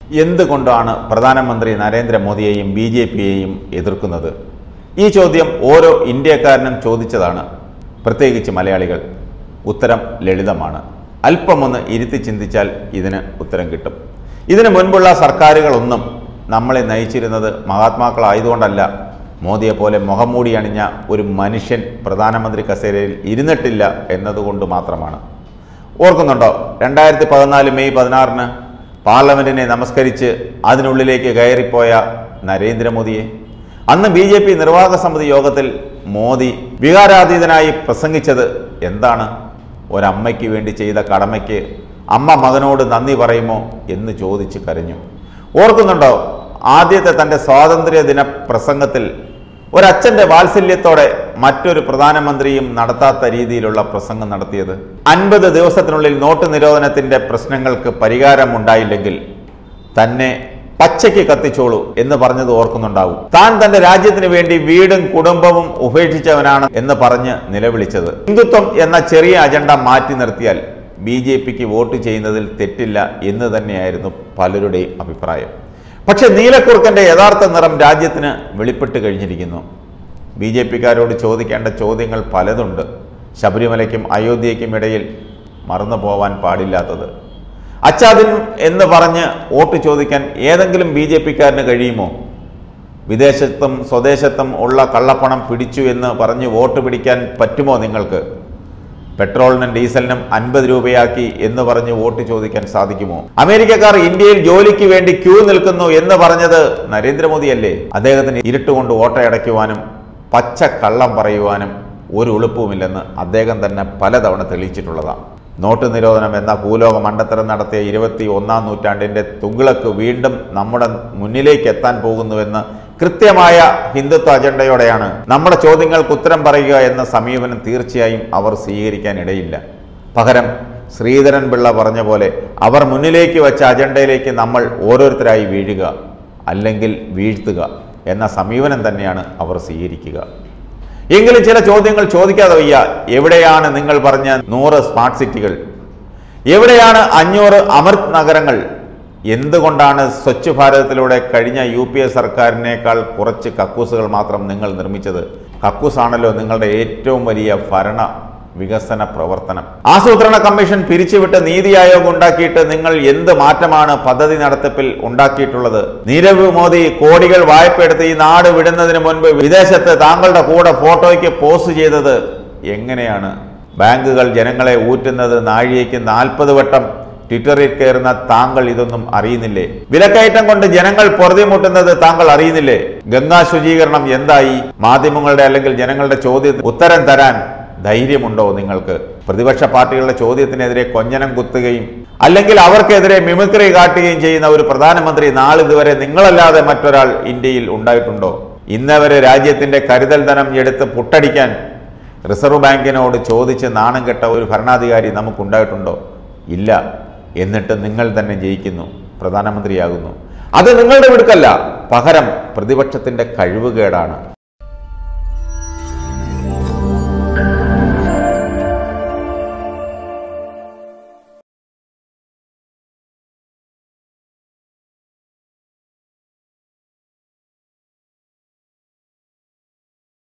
എന്തുകൊണ്ടാണ് പ്രധാനമന്ത്രി നരേന്ദ്രമോദിയെയും B J പിയെയും എതിർക്കുന്നത് ഈ ചോദ്യം ഓരോ ഇന്ത്യക്കാരനും ചോദിച്ചതാണ് പ്രത്യേകിച്ച് മലയാളികൾ ഉത്തരം ലളിതമാണ് അല്പമൊന്ന് ഇരുത്തി ചിന്തിച്ചാൽ ഇതിന് ഉത്തരം കിട്ടും ഇതിനു മുൻപുള്ള സർക്കാരുകളൊന്നും നമ്മളെ നയിച്ചിരുന്നത് മഹാത്മാക്കളായതുകൊണ്ടല്ല മോദിയെ പോലെ മുഖംമൂടി അണിഞ്ഞ ഒരു മനുഷ്യൻ പ്രധാനമന്ത്രി കസേരയിൽ ഇരുന്നിട്ടില്ല എന്നതുകൊണ്ട് മാത്രമാണ് ഓർക്കുന്നുണ്ടോ രണ്ടായിരത്തി പതിനാല് മെയ് പതിനാറിന് പാർലമെന്റിനെ നമസ്കരിച്ച് അതിനുള്ളിലേക്ക് കയറിപ്പോയ നരേന്ദ്രമോദിയെ അന്ന് ബി ജെ പി നിർവാഹക സമിതി യോഗത്തിൽ മോദി വികാരാതീതനായി പ്രസംഗിച്ചത് എന്താണ് ഒരമ്മയ്ക്ക് വേണ്ടി ചെയ്ത കടമയ്ക്ക് അമ്മ മകനോട് നന്ദി പറയുമോ എന്ന് ചോദിച്ച് കരഞ്ഞു ഓർക്കുന്നുണ്ടോ ആദ്യത്തെ തൻ്റെ സ്വാതന്ത്ര്യ ദിന പ്രസംഗത്തിൽ ഒരച്ഛന്റെ വാത്സല്യത്തോടെ മറ്റൊരു പ്രധാനമന്ത്രിയും നടത്താത്ത രീതിയിലുള്ള പ്രസംഗം നടത്തിയത് അൻപത് ദിവസത്തിനുള്ളിൽ നോട്ട് നിരോധനത്തിന്റെ പ്രശ്നങ്ങൾക്ക് പരിഹാരമുണ്ടായില്ലെങ്കിൽ തന്നെ പച്ചയ്ക്ക് കത്തിച്ചോളൂ എന്ന് പറഞ്ഞത് ഓർക്കുന്നുണ്ടാവും താൻ തന്റെ രാജ്യത്തിന് വേണ്ടി വീടും കുടുംബവും ഉപേക്ഷിച്ചവനാണ് എന്ന് പറഞ്ഞ് നിലവിളിച്ചത് ഹിന്ദുത്വം എന്ന ചെറിയ അജണ്ട മാറ്റി നിർത്തിയാൽ ബി ജെ പിക്ക് വോട്ട് ചെയ്യുന്നതിൽ തെറ്റില്ല എന്ന് തന്നെയായിരുന്നു പലരുടെയും അഭിപ്രായം പക്ഷെ നീലക്കുറുക്കന്റെ യഥാർത്ഥ നിറം രാജ്യത്തിന് വെളിപ്പെട്ട് കഴിഞ്ഞിരിക്കുന്നു ബി ജെ പിക്കാരോട് ചോദിക്കേണ്ട ചോദ്യങ്ങൾ പലതുണ്ട് ശബരിമലയ്ക്കും അയോധ്യയ്ക്കും ഇടയിൽ മറന്നു പോവാൻ പാടില്ലാത്തത് അച്ചാദിൻ എന്ന് പറഞ്ഞ് വോട്ട് ചോദിക്കാൻ ഏതെങ്കിലും ബി ജെ പിക്കാരന് കഴിയുമോ വിദേശത്തും സ്വദേശത്തും ഉള്ള കള്ളപ്പണം പിടിച്ചു എന്ന് പറഞ്ഞ് വോട്ട് പിടിക്കാൻ പറ്റുമോ നിങ്ങൾക്ക് പെട്രോളിനും ഡീസലിനും അൻപത് രൂപയാക്കി എന്ന് പറഞ്ഞ് വോട്ട് ചോദിക്കാൻ സാധിക്കുമോ അമേരിക്കക്കാർ ഇന്ത്യയിൽ ജോലിക്ക് വേണ്ടി ക്യൂ നിൽക്കുന്നു എന്ന് പറഞ്ഞത് നരേന്ദ്രമോദിയല്ലേ അദ്ദേഹത്തിന് ഇരുട്ടുകൊണ്ട് ഓട്ടയടയ്ക്കുവാനും പച്ച കള്ളം പറയുവാനും ഒരു എളുപ്പവുമില്ലെന്ന് അദ്ദേഹം തന്നെ പലതവണ തെളിയിച്ചിട്ടുള്ളതാണ് നോട്ട് നിരോധനം എന്ന ഭൂലോക മണ്ടത്തരം നടത്തിയ ഇരുപത്തി ഒന്നാം നൂറ്റാണ്ടിന്റെ തുകിളക്ക് വീണ്ടും നമ്മുടെ മുന്നിലേക്ക് എത്താൻ പോകുന്നുവെന്ന് കൃത്യമായ ഹിന്ദുത്വ അജണ്ടയോടെയാണ് നമ്മുടെ ചോദ്യങ്ങൾക്ക് ഉത്തരം പറയുക എന്ന സമീപനം തീർച്ചയായും അവർ സ്വീകരിക്കാൻ ഇടയില്ല പകരം ശ്രീധരൻ പിള്ള പറഞ്ഞ പോലെ അവർ മുന്നിലേക്ക് വെച്ച അജണ്ടയിലേക്ക് നമ്മൾ ഓരോരുത്തരായി വീഴുക അല്ലെങ്കിൽ വീഴ്ത്തുക എന്ന സമീപനം തന്നെയാണ് അവർ സ്വീകരിക്കുക എങ്കിലും ചില ചോദ്യങ്ങൾ ചോദിക്കാതെ വയ്യ എവിടെയാണ് നിങ്ങൾ പറഞ്ഞ നൂറ് സ്മാർട്ട് സിറ്റികൾ എവിടെയാണ് അഞ്ഞൂറ് അമൃത് നഗരങ്ങൾ എന്തുകൊണ്ടാണ് സ്വച്ഛ് ഭാരതത്തിലൂടെ കഴിഞ്ഞ യു പി എ സർക്കാരിനേക്കാൾ കുറച്ച് കക്കൂസുകൾ മാത്രം നിങ്ങൾ നിർമ്മിച്ചത് കക്കൂസാണല്ലോ നിങ്ങളുടെ ഏറ്റവും വലിയ ഭരണ വികസന പ്രവർത്തനം ആസൂത്രണ കമ്മീഷൻ പിരിച്ചുവിട്ട് നീതി ആയോഗ് ഉണ്ടാക്കിയിട്ട് നിങ്ങൾ എന്ത് മാറ്റമാണ് പദ്ധതി നടത്തിപ്പിൽ ഉണ്ടാക്കിയിട്ടുള്ളത് നീരവ് മോദി കോടികൾ വായ്പയെടുത്ത് ഈ നാട് വിടുന്നതിന് മുൻപ് വിദേശത്ത് താങ്കളുടെ കൂടെ ഫോട്ടോയ്ക്ക് പോസ്റ്റ് ചെയ്തത് എങ്ങനെയാണ് ബാങ്കുകൾ ജനങ്ങളെ ഊറ്റുന്നത് നാഴികയ്ക്ക് നാൽപ്പത് വട്ടം ട്വിറ്ററിൽ കയറുന്ന താങ്കൾ ഇതൊന്നും അറിയുന്നില്ലേ വിലക്കയറ്റം കൊണ്ട് ജനങ്ങൾ പൊറുതിമുട്ടുന്നത് താങ്കൾ അറിയുന്നില്ലേ ഗംഗാ ശുചീകരണം എന്തായി മാധ്യമങ്ങളുടെ അല്ലെങ്കിൽ ജനങ്ങളുടെ ചോദ്യത്തിന് ഉത്തരം തരാൻ ധൈര്യമുണ്ടോ നിങ്ങൾക്ക് പ്രതിപക്ഷ പാർട്ടികളുടെ ചോദ്യത്തിനെതിരെ കൊഞ്ഞനം കുത്തുകയും അല്ലെങ്കിൽ അവർക്കെതിരെ മിമിക്രി കാട്ടുകയും ചെയ്യുന്ന ഒരു പ്രധാനമന്ത്രി നാളിതുവരെ നിങ്ങളല്ലാതെ മറ്റൊരാൾ ഇന്ത്യയിൽ ഉണ്ടായിട്ടുണ്ടോ ഇന്നവരെ രാജ്യത്തിന്റെ കരുതൽ ധനം എടുത്ത് പുട്ടടിക്കാൻ റിസർവ് ബാങ്കിനോട് ചോദിച്ച് നാണം കെട്ട ഒരു ഭരണാധികാരി നമുക്കുണ്ടായിട്ടുണ്ടോ ഇല്ല എന്നിട്ട് നിങ്ങൾ തന്നെ ജയിക്കുന്നു പ്രധാനമന്ത്രിയാകുന്നു അത് നിങ്ങളുടെ മിടുക്കല്ല പകരം പ്രതിപക്ഷത്തിന്റെ കഴിവുകേടാണ്